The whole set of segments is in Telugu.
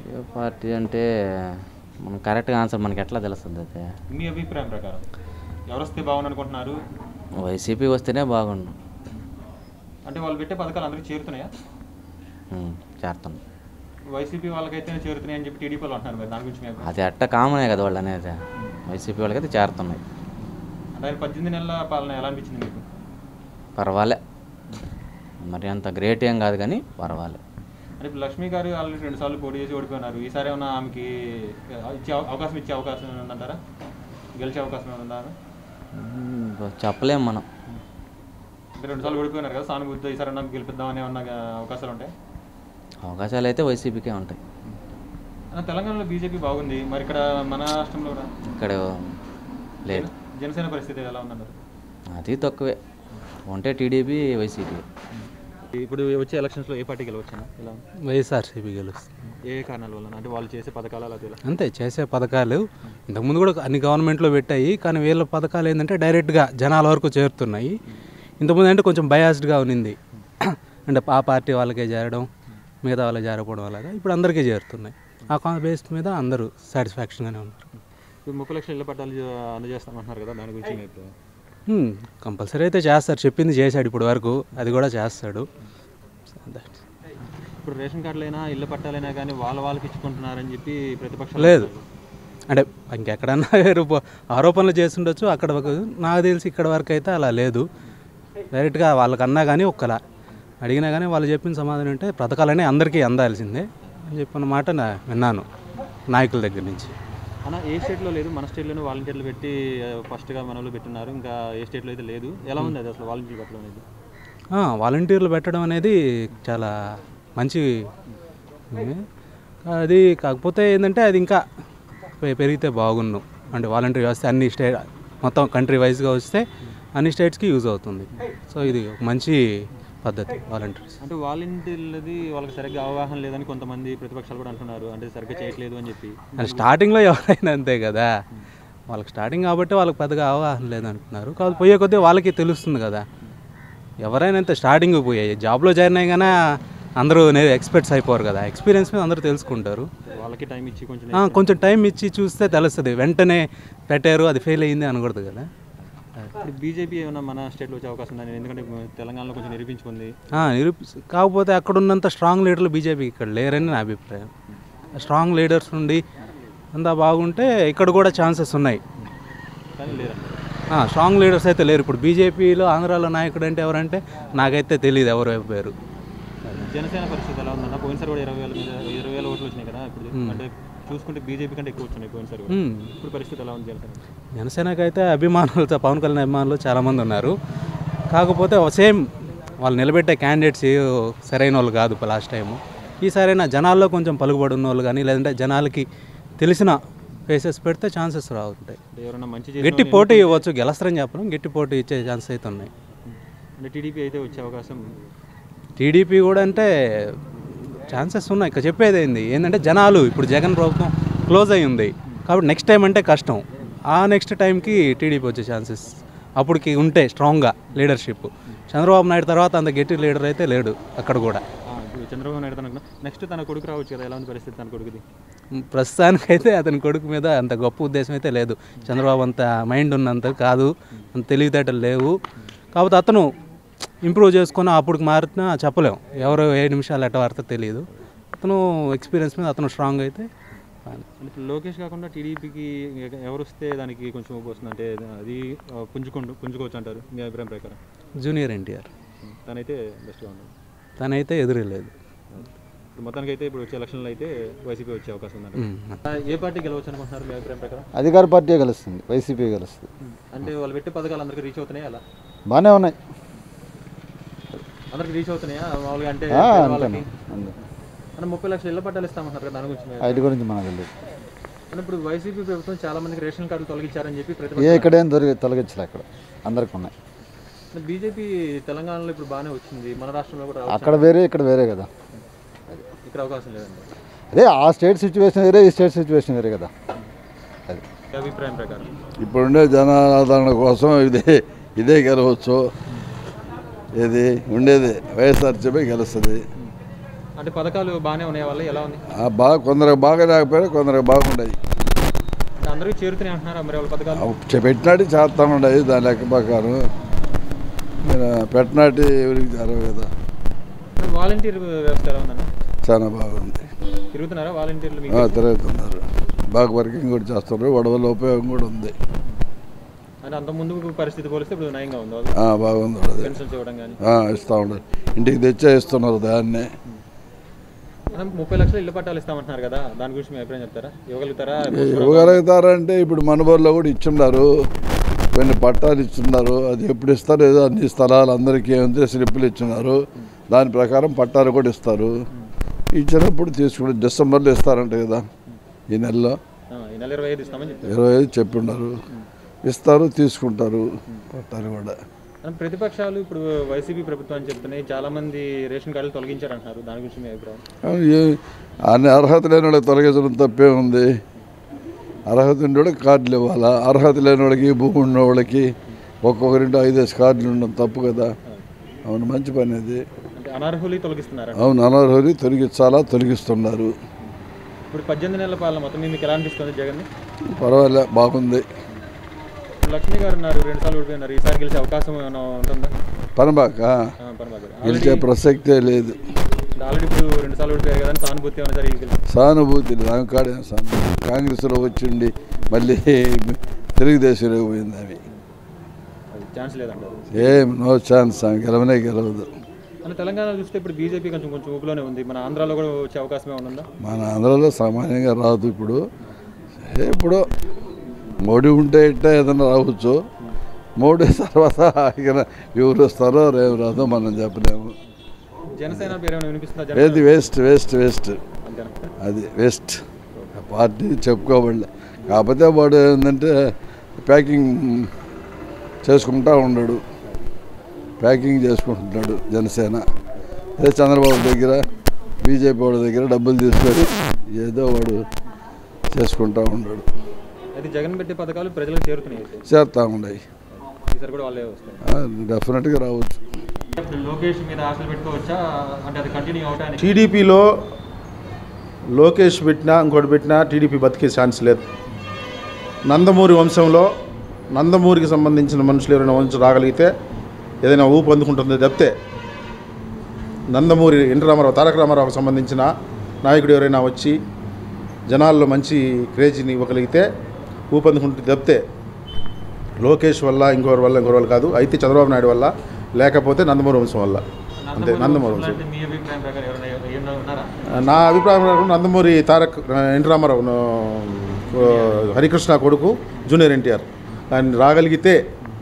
ఏ పార్టీ అంటే మనం కరెక్ట్గా ఆన్సర్ మనకి ఎట్లా తెలుస్తుంది అయితే మీ అభిప్రాయం ప్రకారం ఎవరు వస్తే బాగుంది అనుకుంటున్నారు వైసీపీ వస్తేనే బాగుండు అంటే వాళ్ళు పెట్టే పథకాలు అందరికీ చేరుతున్నాయా ఉమ్, చేస్తాం వైసీపీ వాళ్ళకైతేనే చేరుతున్నాయి అని చెప్పి టీడీపీ వాళ్ళు అంటున్నారు మరి దాని గురించి మీ అభిప్రాయం అది అట్ట కామనే కదా వాళ్ళు అనేది వైసీపీ వాళ్ళకైతే చేరుతున్నాయి అంటే ఆయన పద్దెనిమిది నెలల పాలన ఎలా అనిపించింది మీకు పర్వాలే మరి అంత గ్రేట్ ఏం కాదు కానీ పర్వాలే అంటే ఇప్పుడు లక్ష్మీ గారు ఆల్రెడీ రెండు సార్లు పోటీ చేసి ఓడిపోయినారు ఈసారి ఏమన్నా ఆమెకి ఇచ్చే అవ- అవకాశం ఇచ్చే అవకాశం ఏమైనా ఉందంటారా గెలిచే అవకాశం ఏమైనా ఉందా ఆమె? ఉమ్, చెప్పలేం మనం అంటే రెండు సార్లు ఓడిపోయినారు కదా సానుభూతితో ఈసారి నాకు గెలిపిద్దామని ఏమన్నా అవకాశాలు ఉంటాయి అవకాశాలు అయితే వైసీపీకే ఉంటాయి తెలంగాణలో బీజేపీ బాగుంది మరి ఇక్కడ మన రాష్ట్రంలో కూడా ఇక్కడ లేదు జనసేన పరిస్థితి ఎలా ఉందన్నారు అది తక్కువే ఉంటే టీడీపీ వైసీపీ ఇప్పుడు వచ్చే ఎలక్షన్స్లో ఏ పార్టీ గెలవచ్చాను ఎలా ఉంది? వైఎస్ఆర్సీపీ గెలుస్తుంది ఏ కారణాల వల్ల అంటే వాళ్ళు చేసే పథకాలు అలా తెలా అంతే చేసే పథకాలు ఇంతకుముందు కూడా అన్ని గవర్నమెంట్లో పెట్టాయి కానీ వీళ్ళ పథకాలు ఏంటంటే డైరెక్ట్గా జనాల వరకు చేరుతున్నాయి ఇంతకుముందు అంటే కొంచెం బయాస్డ్గా ఉన్నింది అంటే ఆ పార్టీ వాళ్ళకే చేరడం మిగతా వాళ్ళకి చేరకపోవడం అలాగా ఇప్పుడు అందరికీ చేరుతున్నాయి ఆ బేస్ మీద అందరూ సాటిస్ఫాక్షన్గానే ఉన్నారు ఇప్పుడు ముప్పై లక్షల ఇళ్ళ పట్టాలు జ- అందజేస్తామంటున్నారు కదా దాని గురించి మీ అభిప్రాయం? కంపల్సరీ అయితే చేస్తారు చెప్పింది చేశాడు ఇప్పుడు వరకు అది కూడా చేస్తాడు That's- ఇప్పుడు రేషన్ కార్డులైనా ఇళ్ళ పట్టాలైనా కానీ వాళ్ళ వాళ్ళకి ఇచ్చుకుంటున్నారని చెప్పి ప్రతిపక్షాలు లేదు అంటున్నారు. అంటే ఇంకెక్కడన్నా రూప- ఆరోపణలు చేస్తుండొచ్చు అక్కడ ఒక నాకు తెలిసి ఇక్కడ వరకు అయితే అలా లేదు డైరెక్ట్గా వాళ్ళకన్నా కానీ ఒక్కలా అడిగినా కానీ వాళ్ళు చెప్పిన సమాధానం అంటే పథకాలనే అందరికీ అందాల్సిందే అని చెప్పిన మాట నా విన్నాను నాయకుల దగ్గర నుంచి అన్న ఏ స్టేట్లో లేదు మన స్టేట్లోనే వాలంటీర్లు పెట్టి ఆ, ఫస్ట్గా మనలో పెట్టున్నారు ఇంకా ఏ స్టేట్లో అయితే లేదు ఎలా ఉంది అది అసలు వాలంటీర్లు పెట్టడం అనేది ఆ, వాలంటీర్లు పెట్టడం అనేది చాలా మంచి ఇదే. అది కాకపోతే ఏంటంటే అది ఇంకా పె- పెరిగితే బాగున్ను అంటే వాలంటీర్ వ్యవస్థ అన్ని స్టేట్ మొత్తం కంట్రీ వైజ్గా వస్తే అన్ని స్టేట్స్కి యూజ్ అవుతుంది సో ఇది ఒక మంచి పద్ధతి వాలంటీర్స్ అంటే వాలంటీర్లది వాళ్ళకి సరిగ్గా అవగాహన లేదని కొంతమంది ప్రతిపక్షాలు కూడా అంటున్నారు అంటే సరిగ్గా చేయట్లేదు అని చెప్పి అంటే స్టార్టింగ్లో ఎవరైనా అంతే కదా వాళ్ళకి స్టార్టింగ్ కాబట్టి వాళ్ళకి పెద్దగా అవగాహన లేదంటున్నారు కాదు పోయే కొద్దీ వాళ్ళకి తెలుస్తుంది కదా ఎవరైనా అంతే స్టార్టింగ్ పోయాయి జాబ్లో జాయిన్ అయ్యగానే అందరూ ఎక్స్పర్ట్స్ అయిపోరు కదా ఎక్స్పీరియన్స్ మీద అందరూ తెలుసుకుంటారు వాళ్ళకి టైం ఇచ్చి కొంచెం ఆ, కొంచెం టైం ఇచ్చి చూస్తే తెలుస్తుంది వెంటనే పెట్టారు అది ఫెయిల్ అయ్యింది అనకూడదు కదా ఇప్పుడు బీజేపీ ఏమైనా మన స్టేట్లో వచ్చే అవకాశం ఉందని ఎందుకంటే తెలంగాణలో కొంచెం నిరూపించుకుంది ఆ, నిరూపి కాకపోతే అక్కడ ఉన్నంత స్ట్రాంగ్ లీడర్లు బీజేపీ ఇక్కడ లేరని నా అభిప్రాయం స్ట్రాంగ్ లీడర్స్ ఉండి అంతా బాగుంటే ఇక్కడ కూడా ఛాన్సెస్ ఉన్నాయి కానీ లేదా ఆ, స్ట్రాంగ్ లీడర్స్ అయితే లేరు ఇప్పుడు బీజేపీలో ఆంధ్రాలో నాయకుడు అంటే ఎవరంటే నాకైతే తెలియదు ఎవరు పేరు జనసేన పరిస్థితి ఎలా ఉందన్న పోయినసారి కూడా ఇరవై వేల మీద ఇరవై వేల ఓట్లు వచ్చినాయి కదా ఇప్పుడు అంటే చూసుకుంటే బీజేపీ కంటే ఎక్కువ వచ్చినాయి పోయినసారి కూడా మ్మ్. ఇప్పుడు పరిస్థితి ఎలా ఉంది జనసేన జనసేనకి అయితే అభిమానులతో పవన్ కళ్యాణ్ అభిమానులు చాలామంది ఉన్నారు కాకపోతే సేమ్ వాళ్ళు నిలబెట్టే క్యాండిడేట్స్ సరైన వాళ్ళు కాదు లాస్ట్ టైము ఈసారైనా జనాల్లో కొంచెం పలుకుబడి ఉన్న వాళ్ళు కానీ లేదంటే జనాలకి తెలిసిన ఫేసెస్ పెడితే ఛాన్సెస్ రావుంటాయి అంటే ఎవరైనా మంచి చేసిన గట్టి పోటీ ఇవ్వచ్చు గెలస్తారని చెప్పడం గట్టి పోటీ ఇచ్చే ఛాన్సెస్ అయితే ఉన్నాయి అంటే టీడీపీ అయితే వచ్చే అవకాశం టీడీపీ కూడా అంటే ఛాన్సెస్ ఉన్నాయి ఇక్కడ చెప్పేది ఏంది ఏంటంటే జనాలు ఇప్పుడు జగన్ ప్రభుత్వం క్లోజ్ అయి ఉంది కాబట్టి నెక్స్ట్ టైం అంటే కష్టం ఆ నెక్స్ట్ టైంకి టీడీపీ వచ్చే ఛాన్సెస్ అప్పటికి ఉంటే స్ట్రాంగ్గా లీడర్షిప్ చంద్రబాబు నాయుడు తర్వాత అంత గట్టి లీడర్ అయితే లేడు అక్కడ కూడా ఆ, ఇప్పుడు చంద్రబాబు నాయుడు తనకు నెక్స్ట్ తన కొడుకు రావచ్చు కదా ఎలా ఉంది పరిస్థితి తన కొడుకుది ప్రస్తుతానికైతే అతని కొడుకు మీద అంత గొప్ప ఉద్దేశం అయితే లేదు చంద్రబాబు అంత మైండ్ ఉన్నంత కాదు అంత తెలివితేటలు లేవు కాకపోతే అతను ఇంప్రూవ్ చేసుకొని అప్పుడు మారినా చెప్పలేం ఎవరు ఏ నిమిషాలు ఎట్ట వాడితే తెలియదు అతను ఎక్స్పీరియన్స్ మీద అతను స్ట్రాంగ్ అయితే fine. అంటే ఇప్పుడు లోకేష్ కాకుండా టీడీపీకి ఎవరు వస్తే దానికి కొంచెం ఊపు వస్తుంది అంటే అది ఆ, పుంజుకుంటూ పుంజుకోవచ్చు అంటారు మీ అభిప్రాయం ప్రకారం జూనియర్ ఎన్టీఆర్ తనైతే బెస్ట్గా ఉంది తనైతే ఎదురులేదు ఇప్పుడు మొత్తానికి అయితే ఇప్పుడు వచ్చే ఎలక్షన్లో అయితే వైసీపీ వచ్చే అవకాశం ఉందంట ఉమ్. ఆ, ఏ పార్టీ గెలవచ్చు అనుకుంటున్నారు మీ అభిప్రాయం ప్రకారం అధికార పార్టీ గెలుస్తుంది వైసీపీ గెలుస్తుంది అంటే వాళ్ళు పెట్టే పథకాలు అందరికీ రీచ్ అవుతున్నాయి అలా బాగానే ఉన్నాయి అందరికి రీచ్ అవుతున్నాయా మామూలుగా అంటే ఆ, వాళ్ళకి అంతేనా అంతే అంటే ముప్పై లక్షలు ఇళ్ళ పట్టాలు ఇస్తామంటారు కదా దాని గురించి మీ వాటి గురించి మనకు తెలియదు అంటే ఇప్పుడు వైసీపీ ప్రభుత్వం చాలా మందికి రేషన్ కార్డులు తొలగించారని చెప్పి ఏ ప్రతిపక్షం ఇక్కడేం దొరికి తొలగించలే అక్కడ అందరికి ఉన్నాయి బీజేపీ తెలంగాణలో ఇప్పుడు బాగానే వచ్చింది మన రాష్ట్రంలో కూడా రావచ్చు. అక్కడ వేరే ఇక్కడ వేరే కదా ఇక్కడ అవకాశం లేదండి అదే ఆ స్టేట్ సిచ్యువేషన్ వేరే ఈ స్టేట్ సిచ్యువేషన్ వేరే కదా అది మీ అభిప్రాయం ప్రకారం ఇప్పుడుండే జనాదరణ కోసం ఇదే ఇదే గెలవచ్చు ఇది ఉండేది వైఎస్ఆర్సీపీ గెలుస్తుంది అంటే పథకాలు బాగానే ఉన్నాయి వాళ్ళ ఎలా ఉంది ఆ బాగా కొందరికి బాగా లేకపోయినా కొందరికి బాగుండయి అంటే అందరికీ చేరుతున్నాయి అంటున్నారా మరి వాళ్ళ పథకాలు పెట్టినాటి చేస్తానుండయి దాని లెక్క ప్రకారం మీరు పెట్టినాటి ఎవరికి జరగదు కదా వాలంటీర్ వ్యవస్థ ఎలా ఉందన్న చాలా బాగుంది తిరుగుతున్నారా వాలంటీర్లు ఆ, మీకు తిరుగుతున్నారు బాగా వర్కింగ్ కూడా చేస్తున్నారు వడవల ఉపయోగం కూడా ఉంది అంటే అంత ముందు పరిస్థితి పోలిస్తే ఇప్పుడు నయంగా ఉంది వాళ్ళు ఆ, బాగుంది కూడా పెన్షన్స్ ఇవ్వడం కానీ ఇస్తూ ఉన్నారు ఇంటికి తెచ్చే ఇస్తున్నారు దాన్నే మనం ముప్పై లక్షలు ఇల్లు పట్టాలు ఇస్తామంటున్నారు కదా దాని గురించి మీ అభిప్రాయం చెప్తారా ఇవ్వగలుగుతారా ఇవ్వగలుగుతారంటే ఇప్పుడు మనబోర్లో కూడా ఇచ్చున్నారు కొన్ని పట్టాలు ఇచ్చున్నారు అది ఎప్పుడు ఇస్తారో ఏదో అన్ని స్థలాలు అందరికీ ఏమంటే స్లిప్పులు ఇచ్చున్నారు దాని ప్రకారం పట్టాలు కూడా ఇస్తారు ఇచ్చినప్పుడు తీసుకుంటారు డిసెంబర్లో ఇస్తారంట కదా ఈ నెలలో ఆ, ఈ నెల ఇరవై ఐదు ఇస్తామని చెప్తారు ఇరవై ఐదు చెప్పున్నారు ఇస్తారు తీసుకుంటారు పట్టాలు కూడా మనం ప్రతిపక్షాలు ఇప్పుడు వైసీపీ ప్రభుత్వం అని చెప్తున్నాయి చాలా మంది రేషన్ కార్డులు తొలగించారంటున్నారు దాని గురించి మీ అభిప్రాయం అవును, ఏ- అన్ని అర్హత లేని వాళ్ళకి తొలగించడం తప్పే ఉంది అర్హత ఉన్న వాళ్ళకి కార్డులు ఇవ్వాలా అర్హత లేని వాళ్ళకి భూమి ఉన్న వాళ్ళకి ఒక్కొక్కరింటి ఐదేసి కార్డులు ఉండడం తప్పు కదా అవును మంచి పని అది అంటే అనర్హులు తొలగిస్తున్నారు అవును అనర్హులు తొలగించాలా తొలగిస్తున్నారు ఇప్పుడు పద్దెనిమిది నెలల పాలన మొత్తం మీకు ఎలా అనిపిస్తుంది జగన్ పర్వాలే బాగుంది ఇప్పుడు లక్ష్మి గారు ఉన్నారు రెండు సార్లు ఓడిపోయినారు ఈసారి గెలిచే అవకాశం ఏమైనా ఉంటుందా పనబాక ఆ, పరమాగారు గారు గెలిచే ప్రసక్తే లేదు ఆల్రెడీ ఇప్పుడు రెండు సార్లు ఓడిపోయారు కదా అని సానుభూతి ఏమైనా జరిగి గెలిచి సానుభూతి లేదు ఆమె కాడే సానుభూతి కాంగ్రెస్లో వచ్చిండి మళ్ళీ తెలుగుదేశంలో పోయింది ఆమె అది ఛాన్స్ లేదంటారు ఏం నో ఛాన్స్ ఆమె గెలవనే గెలవదు మన తెలంగాణ చూస్తే ఇప్పుడు బీజేపీ కొంచెం కొంచెం ఊపులోనే ఉంది మన ఆంధ్రాలో కూడా వచ్చే అవకాశం ఏమైనా ఉందా మన ఆంధ్రలో సామాన్యంగా రాదు ఇప్పుడు ఏ ఇప్పుడు మోడీ ఉంటే ఇట్టే ఏదైనా రావచ్చు మోడీ తర్వాత ఇక ఎవరు వస్తారో రేపు రాదో మనం చెప్పలేము జనసేన పేరు ఏమైనా వినిపిస్తుందా ఏది జనసేన వేస్ట్ వేస్ట్ వేస్ట్ అంతేనా అది వేస్ట్ ఆ పార్టీ చెప్పుకోబడలే కాకపోతే వాడు ఏంటంటే ప్యాకింగ్ చేసుకుంటా ఉన్నాడు ప్యాకింగ్ చేసుకుంటున్నాడు జనసేన అదే చంద్రబాబు దగ్గర బీజేపీ వాడి దగ్గర డబ్బులు తీసుకొని ఏదో వాడు చేసుకుంటా ఉన్నాడు అయితే జగన్ పెట్టే పథకాలు ప్రజలకు చేరుతున్నాయి అయితే చేస్తూ ఉన్నాయి ఈసారి కూడా వాళ్ళే వస్తాయి డెఫినెట్గా రావచ్చు ఇప్పుడు లోకేష్ మీద ఆశలు పెట్టుకోవచ్చా అంటే అది కంటిన్యూ అవటానికి టీడీపీలో లోకేష్ పెట్టినా ఇంకోటి పెట్టినా టీడీపీ బతికే ఛాన్స్ లేదు నందమూరి వంశంలో నందమూరికి సంబంధించిన మనుషులు ఎవరైనా వంశం రాగలిగితే ఏదైనా ఊపు అందుకుంటుందో తప్పితే నందమూరి ఎన్టీ రామారావు తారక రామారావుకు సంబంధించిన నాయకుడు ఎవరైనా వచ్చి జనాల్లో మంచి క్రేజీని ఇవ్వగలిగితే ఊపందుకుంటుంది తప్పితే లోకేష్ వల్ల ఇంకోరి వల్ల ఇంకోరి వల్ల కాదు అయితే చంద్రబాబు నాయుడు వల్ల లేకపోతే నందమూరి వంశం వల్ల అంతే నందమూరి వంశం అంటే మీ అభిప్రాయం ప్రకారం ఎవరైనా ఏమైనా ఉన్నారా నా అభిప్రాయం ప్రకారం నందమూరి తారక్ ఎన్టీ రామారావు ఆ, హరికృష్ణ కొడుకు జూనియర్ ఎన్టీఆర్ ఆయన రాగలిగితే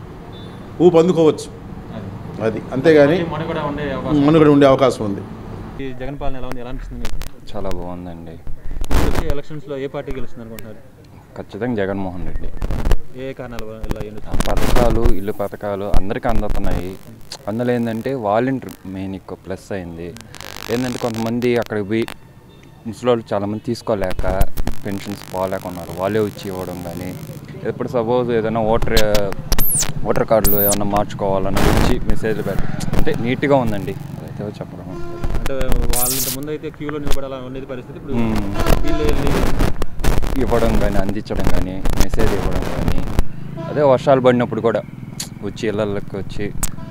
ఊపు అందుకోవచ్చు అది. అది అంతేగాని మన కూడా ఉండే అవకాశం మనుగడ ఉండే అవకాశం ఉంది ఈ జగన్ పాలన ఎలా ఉంది ఎలా అనిపిస్తుంది మీకు చాలా బాగుందండి ఇప్పుడు వచ్చే ఎలక్షన్స్లో ఏ పార్టీ గెలుస్తుంది అనుకుంటున్నారు ఖచ్చితంగా జగన్మోహన్ రెడ్డి ఏ కారణాల వల్ల ఇలా ఆ ఎన్నుకుంటున్నారు? పథకాలు ఇల్లు పథకాలు అందరికీ అందుతున్నాయి అందులో ఏంటంటే వాలంటీర్ మెయిన్ ఎక్కువ ప్లస్ అయింది ఏంటంటే కొంతమంది అక్కడికి పోయి ముసలోళ్ళు చాలామంది తీసుకోలేక పెన్షన్స్ పోలేక ఉన్నారు వాళ్ళే వచ్చి ఇవ్వడం కానీ ఎప్పుడు సపోజ్ ఏదైనా ఓటర్ ఓటర్ కార్డులు ఏమైనా మార్చుకోవాలన్నా వచ్చి మెసేజ్లు పెట్ట అంటే నీట్గా ఉందండి అదైతే చెప్పడం అంటే వాళ్ళు ఇంత ముందు అయితే క్యూలో నిలబడాలని ఉండేది పరిస్థితి ఇప్పుడు మ్మ్. వీళ్ళు వెళ్ళి ఇవ్వడం కానీ అందించడం కానీ మెసేజ్ ఇవ్వడం కానీ అదే వర్షాలు పడినప్పుడు కూడా వచ్చి ఇళ్ళకి వచ్చి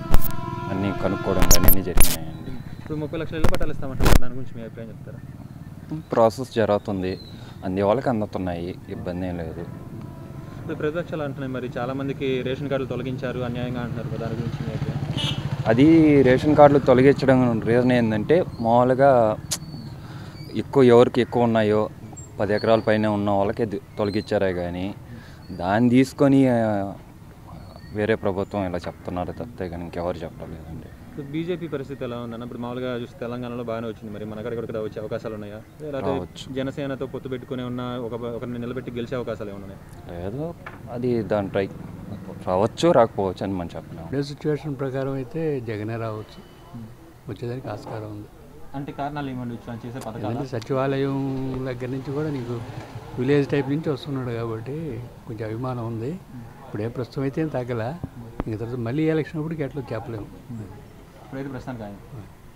అన్నీ కనుక్కోవడం కానీ అన్నీ జరిగినాయండి ఇప్పుడు ముప్పై లక్షల ఇల్లు పట్టాలు ఇస్తామంటారు దాని గురించి మీ అభిప్రాయం చెప్తారా ప్రాసెస్ జరుగుతుంది అందే వాళ్ళకి అందుతున్నాయి ఇబ్బంది ఏం లేదు ఇప్పుడు ప్రతిపక్షాలు అంటున్నాయి మరి చాలా మందికి రేషన్ కార్డులు తొలగించారు అన్యాయంగా అంటున్నారు కదా, దాని గురించి మీ అభిప్రాయం అది రేషన్ కార్డులు తొలగించడం రీజన్ ఏంటంటే మామూలుగా ఎక్కువ ఎవరికి ఎక్కువ ఉన్నాయో పది ఎకరాల పైన ఉన్న వాళ్ళకి అది తొలగించారే కానీ దాన్ని తీసుకొని ఆ, వేరే ప్రభుత్వం ఇలా చెప్తున్నారు తప్పితే కానీ ఇంకెవరు చెప్పలేదండి ఇప్పుడు బీజేపీ పరిస్థితి ఎలా ఉందన్న ఇప్పుడు మామూలుగా చూస్తే తెలంగాణలో బాగానే వచ్చింది మరి మన కాడ కూడా వచ్చే అవకాశాలు ఉన్నాయా లేకపోతే రావచ్చు. జనసేనతో పొత్తు పెట్టుకుని ఉన్న ఒక ఒకరిని నిలబెట్టి గెలిచే అవకాశాలు ఏమైనా ఉన్నాయి లేదు అది దాని ట్రై రావచ్చు రాకపోవచ్చు అని మనం చెప్పలేము ఇప్పుడే సిచ్యువేషన్ ప్రకారం అయితే జగనే రావచ్చు వచ్చేదానికి ఆస్కారం ఉంది అంటే కారణాలు ఏమండి వచ్చి చేసే పథకాలు ఎందుకంటే సచివాలయం దగ్గర నుంచి కూడా నీకు విలేజ్ టైప్ నుంచి వస్తున్నాడు కాబట్టి కొంచెం అభిమానం ఉంది ఇప్పుడు ఏ ప్రస్తుతం అయితే ఏం తగ్గల ఇంకా తర్వాత మళ్ళీ ఎలక్షన్ అప్పటికి ఎట్లా చెప్పలేము ఇప్పుడైతే ప్రస్తుతానికి ఆయన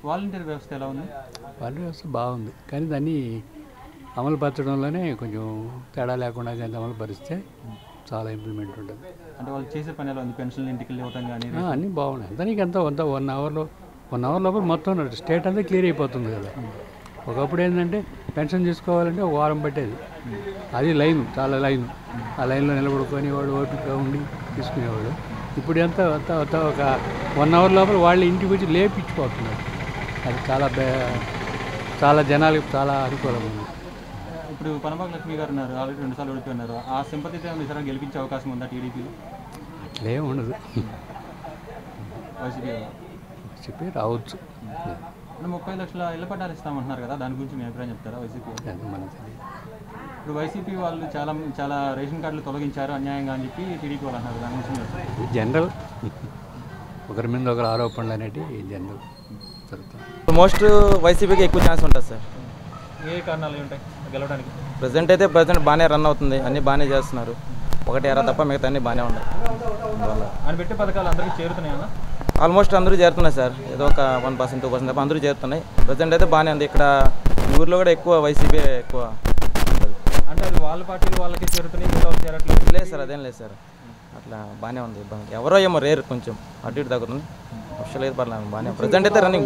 వాలంటీర్ వ్యవస్థ ఎలా ఉంది వాళ్ళ వ్యవస్థ బాగుంది కానీ దాన్ని అమలు పరచడంలోనే కొంచెం తేడా లేకుండా కానీ అమలు పరిస్తే చాలా ఇంప్లిమెంట్ ఉంటుంది అంటే వాళ్ళు చేసే పని ఎలా ఉంది పెన్షన్లు ఇంటికి వెళ్ళి ఇవ్వటం కానీ ఆ, అన్నీ బాగున్నాయి దానికి ఎంత అంత వన్ అవర్లో వన్ అవర్ లోపల మొత్తం స్టేట్ అంతా క్లియర్ అయిపోతుంది కదా ఒకప్పుడు ఏంటంటే పెన్షన్ తీసుకోవాలంటే ఒక వారం పట్టేది అది లైన్ చాలా లైన్ ఆ లైన్లో నిలబడుకొని వాడు ఓపిక ఉండి తీసుకునేవాడు ఇప్పుడు ఎంత అంత అంత ఒక వన్ అవర్ లోపల వాళ్ళు ఇంటికి వచ్చి లేపించిపోతున్నారు అది చాలా బే చాలా జనాలకు చాలా అనుకూలంగా ఉంది ఇప్పుడు పనబాగ లక్ష్మి గారు ఉన్నారు ఆల్రెడీ రెండు సార్లు ఓడిపోయినారు ఆ సింపతితో ఏమైనా ఈసారి గెలిపించే అవకాశం ఉందా టీడీపీలో అట్లే ఉండదు వైసీపీ చెప్పి రావచ్చు అంటే ముప్పై లక్షల ఇళ్ల పట్టాలు ఇస్తామంటున్నారు కదా దాని గురించి మీ అభిప్రాయం చెప్తారా వైసీపీ అది మనకు తెలియదు ఇప్పుడు వైసీపీ వాళ్ళు చాలా చాలా రేషన్ కార్డులు తొలగించారు అన్యాయంగా అని చెప్పి టీడీపీ వాళ్ళు అన్నారు దాని గురించి మీరు- ఇది జనరల్ ఒకరి మీద ఒకరు ఆరోపణలు అనేటివి జనరల్ జరుగుతుంది మోస్ట్ వైసీపీకి ఎక్కువ ఛాన్స్ ఉంటుంది సార్ ఏ కారణాలు ఏమి ఉంటాయి గెలవడానికి ప్రజెంట్ అయితే ప్రజెంట్ బాగానే రన్ అవుతుంది అన్నీ బాగానే చేస్తున్నారు ఒకటి ఎరా తప్ప మిగతా అన్నీ బాగానే ఉన్నాయి అందువల్ల ఆయన పెట్టే పథకాలు అందరికీ చేరుతున్నాయన్నా ఆల్మోస్ట్ అందరూ చేరుతున్నాయి సార్ ఏదో ఒక వన్ పర్సెంట్ టూ పర్సెంట్ తప్ప అందరూ చేరుతున్నాయి ప్రజెంట్ అయితే బాగానే ఉంది ఇక్కడ ఈ ఊర్లో కూడా ఎక్కువ వైసీపీ ఎక్కువ ఉంటుంది అంటే అది వాళ్ళ పార్టీలు వాళ్ళకి చేరుతున్నాయి మిగతా వాళ్ళు చేరట్లేదు లేదు సార్ అదేం లేదు సార్ అట్లా బాగానే ఉంది ఇబ్బంది ఎవరో ఏమో రేరు కొంచెం అటు ఇటు తగ్గుతుంది అఫిషియల్ అయితే పర్లేదు బాగానే ప్రజెంట్ అయితే రన్నింగ్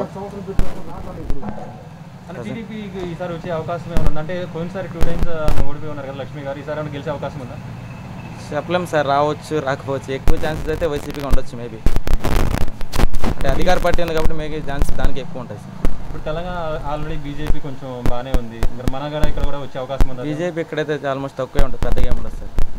అంటే టీడీపీకి ఈసారి వచ్చే అవకాశం ఏమైనా ఉందా అంటే పోయినసారి టూ టైమ్స్ ఓడిపోయి ఉన్నారు కదా లక్ష్మి గారు ఈసారి ఏమైనా గెలిచే అవకాశం ఉందా చెప్పలేం సార్ రావచ్చు రాకపోవచ్చు ఎక్కువ ఛాన్సెస్ అయితే వైసీపీకి ఉండొచ్చు మేబీ అంటే అధికార పార్టీ ఉంది కాబట్టి మేబీ ఛాన్స్ దానికి ఎక్కువ ఉంటాయి సార్ ఇప్పుడు తెలంగాణ ఆల్రెడీ బీజేపీ కొంచెం బాగానే ఉంది మరి మన కూడా ఇక్కడ కూడా వచ్చే అవకాశం ఉందా బీజేపీ ఇక్కడైతే ఆల్మోస్ట్ తక్కువే ఉంటుంది పెద్దగా ఏమి ఉండదు సార్